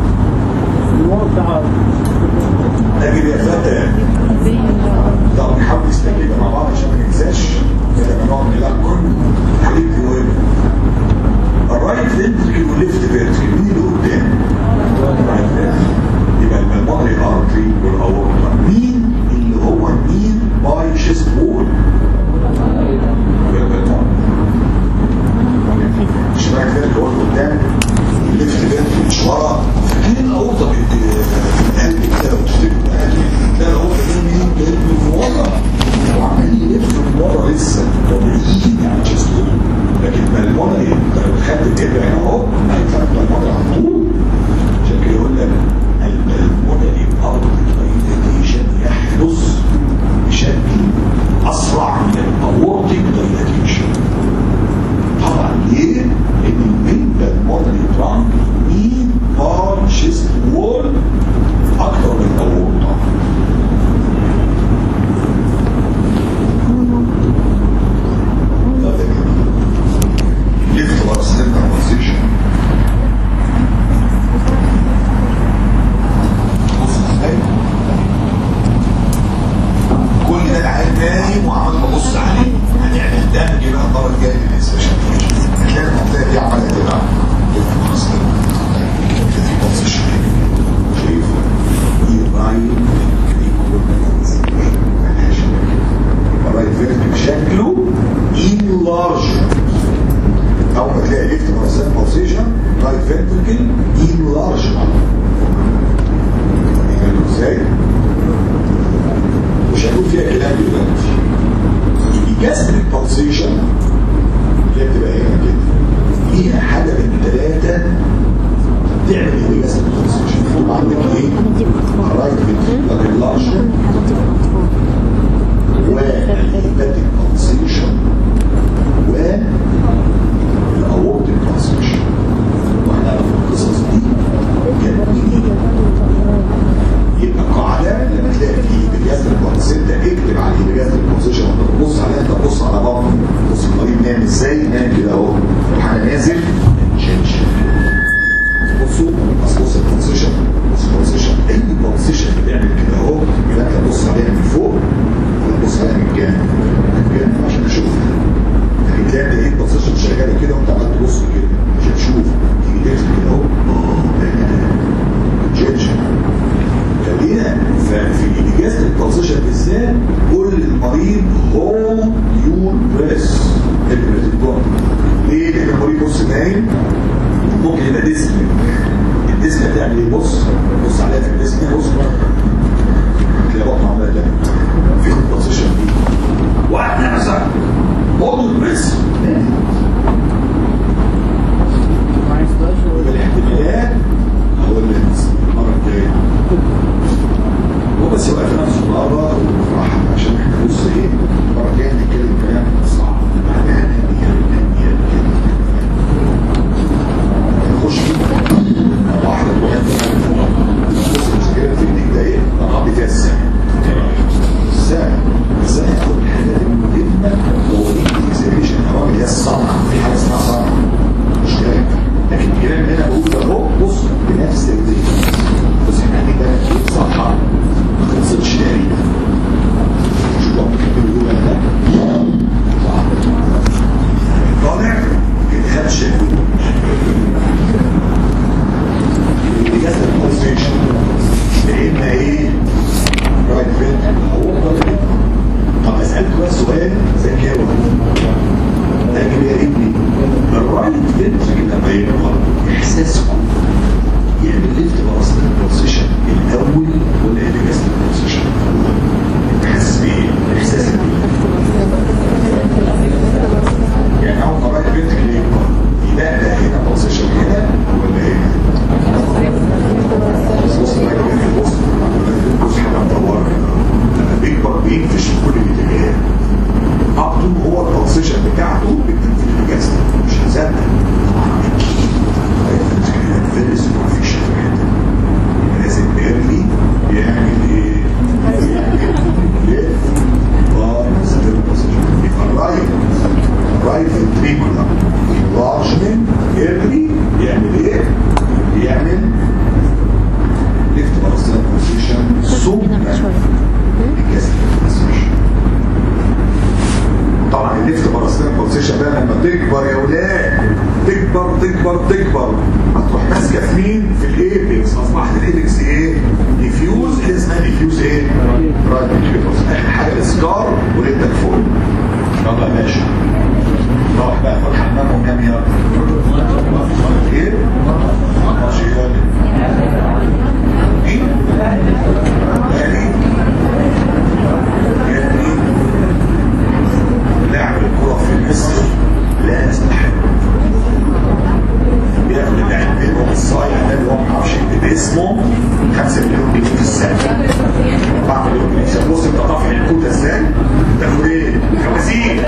اجل يا فتى طب نحاول نستجيب مع بعض عشان ما ننساش لما نقعد نلعب خليك في مهم الرايت فنتريكل والليفت فنتريكل مين اللي قدام؟ الرايت فنتريكل يبقى المالماري ارتري والاورطه مين اللي هو مين باي شيست وول عندك ايه؟ الرايت فنتريكولار انلارجمنت والهيباتيك كونسيشن والاورتيك كونسيشن واحنا في القصص دي جميل يبقى قاعدة لما تلاقي في بجاز الكونسيشن اكتب عليه بجاز الكونسيشن وانت تبص عليها انت تبص على بطنه بص المريض نام ازاي نام كده اهو وحاجه نازل تشنج بصوا اصل بص الكونسيشن بص الكونسيشن اي كونسيشن بيعمل كده اهو يبقى انت تبص عليها من فوق ولا تبص عليها من الجانب من الجانب عشان تشوفها لكن تلاقي انت ايه كونسيشن شغاله كده وانت عمال تبص كده عشان تشوف تيجي تنزل كده اهو اه ده كده تشنج خلينا ففي اجازه التنسيشن بالذات قول للمريض هولد يور بريس ليه؟ لان المريض بص نايم ممكن يبقى ديسك الديسك هتعمل ايه؟ بص بص عليها في الديسك بص تلاقي بطنه عماله لا في التنسيشن دي واحد نفسك هولد يور بريس الاحتمالات هو اللي المره الجايه هو بس يبقى في نفسه مرة وفرح عشان احنا بص ايه المرة الجاية نتكلم كلام صعب معناها نبيا نبيا نخش فيه واحدة مهمة بص المشكلة في ايديك ده ايه؟ الرقم فيها الساعة الساعة ازاي اخد الحاجات المهمة هو دي الاكزيبيشن الراجل هي الصنعة في حاجة اسمها صنعة مش كلام لكن الكلام اللي انا بقوله ده اهو بص بنفس الايديك بس احنا عندنا صفحة ما خلصتش تقريبا شوف بقى بيقول انا طالع الهبشه اجازه الكونسيشن اما ايه رايت فين هو طب اسالك بقى سؤال ذكاوي لكن يا ابني الرايت فين لما يبقى احساسكم يعمل ليفت براس البوزيشن الاول ولا الاجازه البوزيشن حاسس بايه احساس بايه يعني اول ما رايح بنتك ليه يبقى ده هنا بوزيشن هنا ولا هنا بص رايح بنتك بص بص حاجه مدوره لما بيكبر بينفش في كل الاتجاهات عبده هو البوزيشن بتاعته بتنفذ الاجازه مش هتصدق فيري سوبرفيشال لازم ايرلي يعمل ايه؟ يعمل ليفت باي ستيل بوزيشن يبقى الرايت رايت فنتريكولار انلارجمنت ايرلي يعمل ايه؟ يعمل ليفت باي ستيل بوزيشن ثم الجسد طبعا الليفت باراستيرن بوزيشن ده لما تكبر يا ولاد تكبر تكبر تكبر هتروح ماسكه في مين في الايبكس اصبحت الايبكس ايه ديفيوز اللي اسمها ديفيوز ايه رايت فيتريكوس اخر حاجه السكار وريدك فوق يلا يا باشا روح بقى خد حمام ونام يلا ايه ماشي يلا مين يعني يعني لاعب الكرة في مصر لا يستحق بياخد اللاعب منهم الصايع ده اللي هو ما اعرفش يكتب اسمه 5 مليون جنيه في السنة 4 مليون جنيه بص انت رافع الكوتا ازاي؟ تاخد ايه؟ خوازيق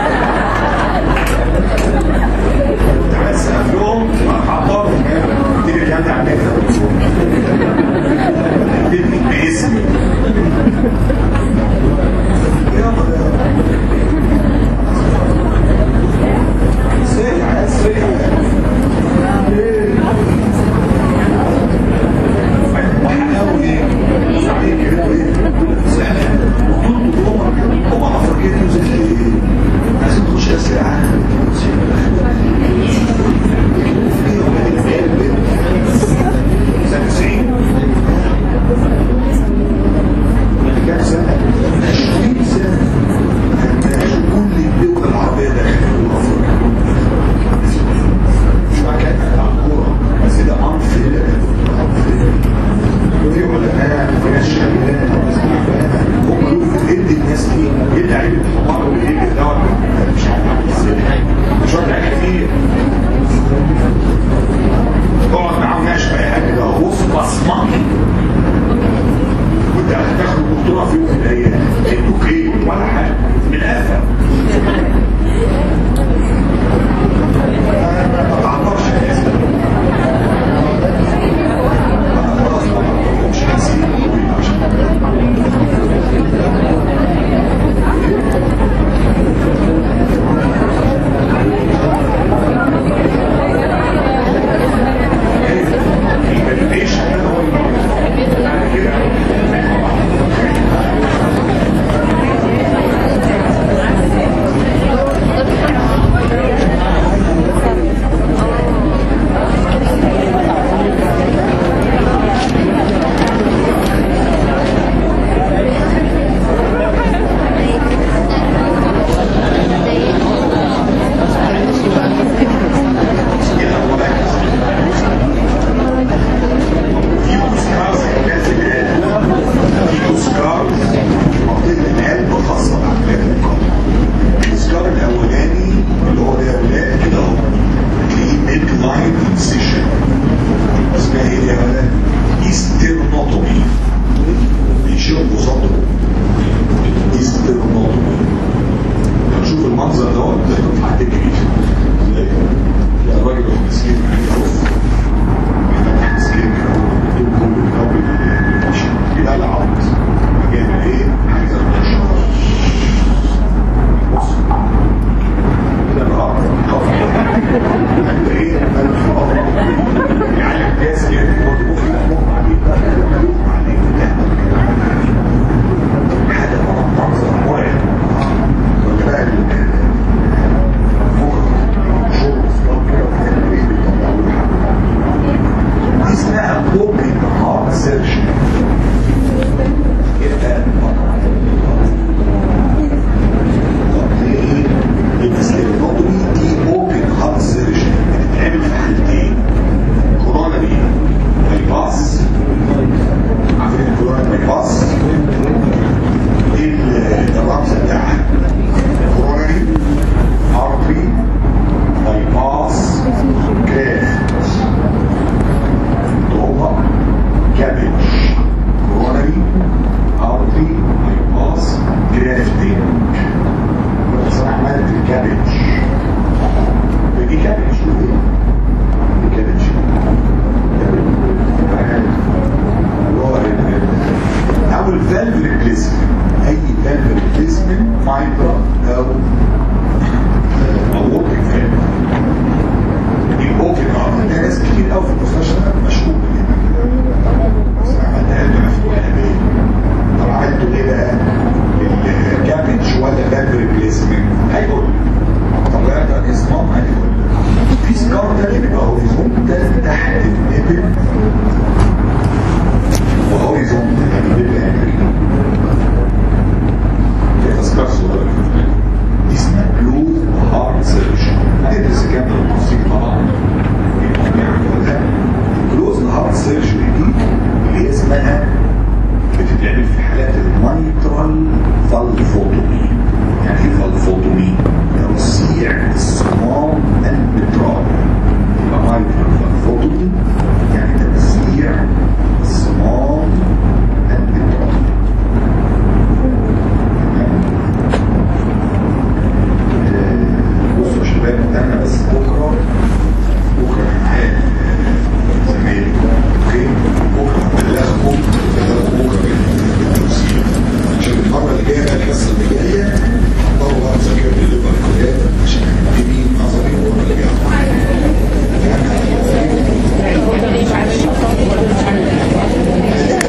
تعال سقف لهم هعطرهم تيجي الكلام ده على النت تكتب باسمي